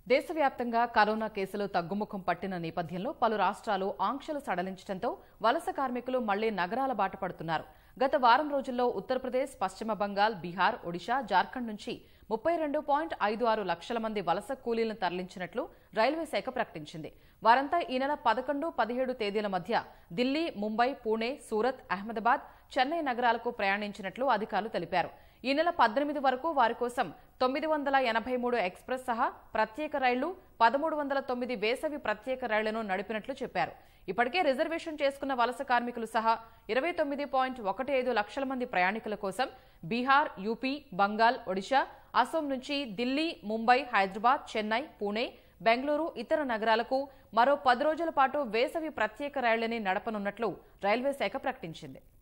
దేశవ్యాప్తంగా కరోనా కేసులు తగ్గుముఖం పట్టిన నేపథ్యంలో పలు రాష్ట్రాలు ఆంక్షలు సడలించడంతో వలస కార్మికులు మళ్లీ నగరాల బాట పడుతున్నారు గత వారం రోజుల్లో ఉత్తరప్రదేశ్ పశ్చిమ బంగాల్ బీహార్ ఒడిశా జార్ఖండ్ నుంచి ముప్పై రెండు పాయింట్ ఐదు ఆరు లక్షల మంది వలస కూలీలను తరలించినట్లు రైల్వే శాఖ ప్రకటించింది వారంతా ఈ నెల పదకొండు పదిహేడు తేదీల మధ్య ఢిల్లీ ముంబై పూణే సూరత్ అహ్మదాబాద్ చెన్నై నగరాలకు ప్రయాణించినట్లు అధికారులు తెలిపారు ఈ నెల పద్దెనిమిది వరకు వారి కోసం తొమ్మిది వందల ఎనభై మూడు ఎక్స్ప్రెస్ సహా ప్రత్యేక రైళ్లు పదమూడు వందల తొమ్మిది వేసవి ప్రత్యేక రైళ్లను నడిపినట్లు చెప్పారు ఇప్పటికే రిజర్వేషన్ చేసుకున్న వలస కార్మికులు సహా ఇరవై తొమ్మిది పాయింట్ ఒకటి ఐదు లక్షల మంది ప్రయాణికుల కోసం బీహార్ యూపీ బంగాల్ ఒడిశా అసోం నుంచి ఢిల్లీ ముంబై హైదరాబాద్ చెన్నై పూణే బెంగళూరు ఇతర నగరాలకు మరో పది రోజుల పాటు వేసవి ప్రత్యేక రైళ్లని నడపనున్నట్లు రైల్వే శాఖ ప్రకటించింది